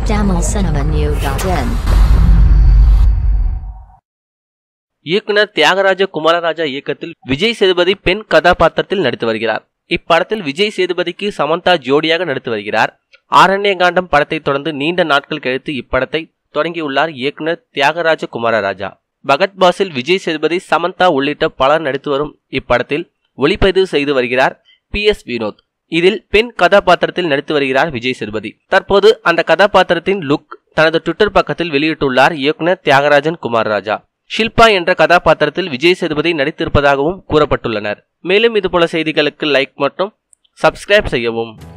tamilcinemanew.in இயக்குனர் தியாகராஜ குமாரராஜா இயக்கத்தில் விஜய் சேதுபதி பெண் கதாபாத்திரத்தில் நடித்து வருகிறார் இப்படத்தில் விஜய் சேதுபதிக்கு சமந்தா ஜோடியாக நடித்து வருகிறார் ஆரண்யகாண்டம் படத்தை தொடர்ந்து நீண்ட நாட்கள் கழித்து இப்படத்தை தொடங்கியுள்ளார் இயக்குனர் தியாகராஜ குமாரராஜா பகத் பாஸில் விஜய் சேதுபதி சமந்தா உள்ளிட்ட பலர் நடித்து வரும் இப்படத்தில் ஒளிப்பதிவு செய்து வருகிறார் பி எஸ் வினோத் இதில் பெண் கதாபாத்திரத்தில் நடித்து வருகிறார் விஜய் சேதுபதி தற்போது அந்த கதாபாத்திரத்தின் லுக் தனது ட்விட்டர் பக்கத்தில் வெளியிட்டுள்ளார் இயக்குனர் தியாகராஜன் குமாரராஜா ஷில்பா என்ற கதாபாத்திரத்தில் விஜய் சேதுபதி நடித்திருப்பதாகவும் கூறப்பட்டுள்ளனர் மேலும் இதுபோல செய்திகளுக்கு லைக் மற்றும் சப்ஸ்கிரைப் செய்யவும்